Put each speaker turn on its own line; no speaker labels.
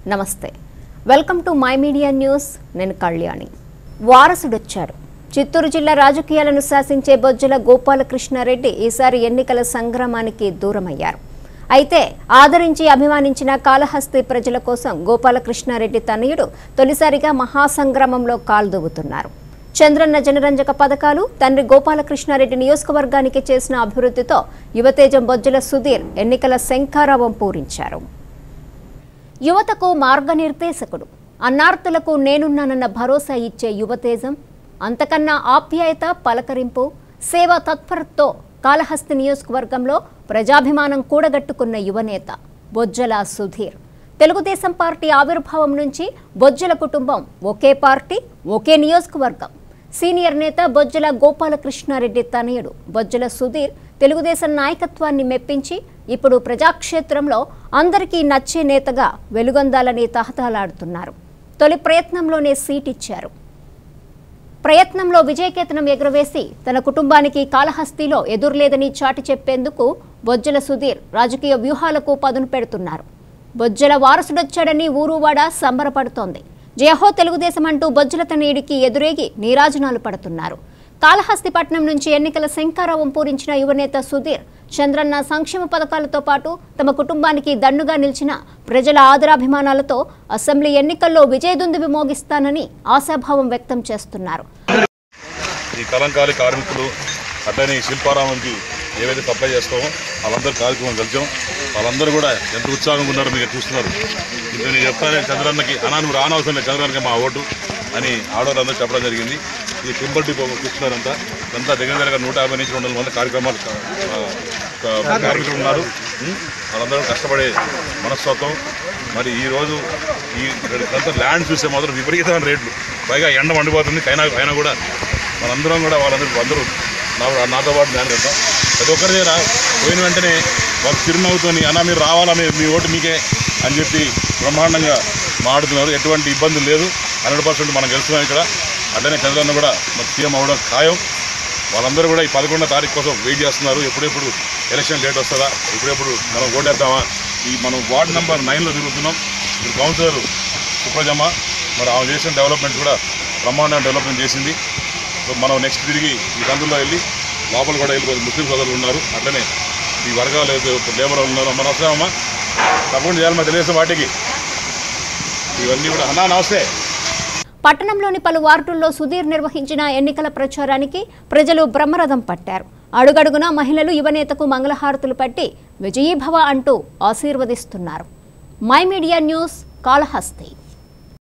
నమస్తే welcome to my media news నేను కళ్యాణి వారసుడొచ్చాడు చిత్తూరు జిల్లా రాజకీయాలను శాసించే బొజ్జల గోపాలకృష్ణారెడ్డి ఈసారి ఎన్నికల సంగ్రామానికి దూరమయ్యారు అయితే ఆదరించి అభిమానించిన కాళహస్తి ప్రజల కోసం గోపాలకృష్ణారెడ్డి తనయుడు తొలిసారిగా మహాసంగ్రామంలో కాల్దువ్వుతున్నారు చంద్రన్న జనరంజక పథకాలు తండ్రి గోపాలకృష్ణారెడ్డి నియోజకవర్గానికి చేసిన అభివృద్ధితో యువతేజం బొజ్జల సుధీర్ ఎన్నికల శంఖారావం పూరించారు యువతకు మార్గనిర్దేశకుడు అన్నార్తులకు నేనున్నానన్న భరోసా ఇచ్చే యువతేజం అంతకన్నా ఆప్యాయత పలకరింపు సేవా తత్పరతో కాళహస్తి నియోజకవర్గంలో ప్రజాభిమానం కూడగట్టుకున్న యువనేత బొజ్జల సుధీర్ తెలుగుదేశం పార్టీ ఆవిర్భావం నుంచి బొజ్జల కుటుంబం ఒకే పార్టీ ఒకే నియోజకవర్గం సీనియర్ నేత బొజ్జల గోపాలకృష్ణారెడ్డి తనయుడు బొజ్జల సుధీర్ తెలుగుదేశం నాయకత్వాన్ని మెప్పించి ఇప్పుడు ప్రజాక్షేత్రంలో అందరికీ నచ్చే నేతగా వెలుగొందాలని తహతలాడుతున్నారు తొలి ప్రయత్నంలోనే సీట్ ఇచ్చారు ప్రయత్నంలో విజయకేతనం ఎగురవేసి తన కుటుంబానికి కాళహస్తిలో ఎదురులేదని చాటి చెప్పేందుకు బొజ్జల సుధీర్ రాజకీయ వ్యూహాలకు పదును పెడుతున్నారు బొజ్జల వారసుడొచ్చాడని ఊరువాడ సంబరపడుతోంది జయహో తెలుగుదేశం అంటూ బొజ్జల తనయుడికి ఎదురేగి నీరాజనాలు పడుతున్నారు కాళహస్తి పట్నం నుంచి ఎన్నికల శంకారావం పూరించిన యువనేత సుధీర్ చంద్రన్న సంక్షేమ పథకాలతో పాటు తమ కుటుంబానికి దన్నుగా నిలిచిన ప్రజల ఆదరాభిమానాలతో అసెంబ్లీ ఎన్నికల్లో విజయదుందుబి మోగిస్తానని ఆశాభావం వ్యక్తం చేస్తున్నారు
ఈ కలంకాలి కార్మికులు అట్లనే ఈ శిల్పారామంకి ఏవైతే సప్లై చేస్తామో వాళ్ళందరూ కార్యక్రమం కలిసాం వాళ్ళందరూ కూడా ఎంత ఉత్సాహంగా ఉన్నారో మీరు చూస్తున్నారు ఇప్పుడు నేను చెప్తానే చంద్రన్నకి అనా నువ్వు రానవసరం లేదు చంద్రన్నకి మా ఓటు అని ఆడవాళ్ళందరూ చెప్పడం జరిగింది ఈ సింబల్ డిపో కూర్చున్నారంతా అంతా దగ్గర దగ్గర నూట యాభై నుంచి రెండు వందల మంది కార్యక్రమాలు ఆ, ఆ, కార్మికులు ఉన్నారు ఉం? వాళ్ళందరూ కష్టపడే మనస్తత్వం మరి ఈ రోజు ఈ ఇక్కడంతా ల్యాండ్ చూస్తే మాత్రం విపరీతమైన రేట్లు పైగా ఎండ మండిపోతుంది అయినా అయినా కూడా మనందరం కూడా వాళ్ళందరూ అందరూ నా నాతో పాటు ధ్యానం చేద్దాం ప్రతి ఒక్కరి దగ్గర పోయిన వెంటనే వాళ్ళు చిరునవ్వుతోని అన్న మీరు రావాలా మీ మీ ఓటు మీకే అని చెప్పి బ్రహ్మాండంగా మాట్లాడుతున్నారు ఎటువంటి ఇబ్బంది లేదు హండ్రెడ్ పర్సెంట్ మనం గెలుస్తున్నాం ఇక్కడ అట్లనే చంద్రన్న కూడా మరి సీఎం అవ్వడం ఖాయం వాళ్ళందరూ కూడా ఈ పదకొండో తారీఖు కోసం వెయిట్ చేస్తున్నారు ఎప్పుడెప్పుడు ఎలక్షన్ డేట్ వస్తుందా ఎప్పుడెప్పుడు మనం ఓటేద్దామా ఈ మనం వార్డ్ నెంబర్ నైన్లో తిరుగుతున్నాం ఇప్పుడు కౌన్సిలర్ సుప్రజమ్మ మరి ఆమె చేసిన డెవలప్మెంట్ కూడా బ్రహ్మాండంగా డెవలప్మెంట్ చేసింది సో మనం నెక్స్ట్ తిరిగి ఈ సందులో వెళ్ళి లోపల కూడా వెళ్ళి ముస్లిం సోదరులు ఉన్నారు అట్లనే ఈ వర్గాలు ఏదో లేబర్ వాళ్ళు ఉన్నారు మన వస్తామమ్మా తప్పకుండా చేయాలి మా తెలుగుదేశం వాటికి ఇవన్నీ కూడా అన్నా నమస్తే
పట్టణంలోని పలు వార్డుల్లో సుధీర్ నిర్వహించిన ఎన్నికల ప్రచారానికి ప్రజలు బ్రహ్మరథం పట్టారు అడుగడుగున మహిళలు యువనేతకు మంగళహారతులు పట్టి విజయీభవ అంటూ ఆశీర్వదిస్తున్నారు మై మీడియా న్యూస్ కాళహస్తి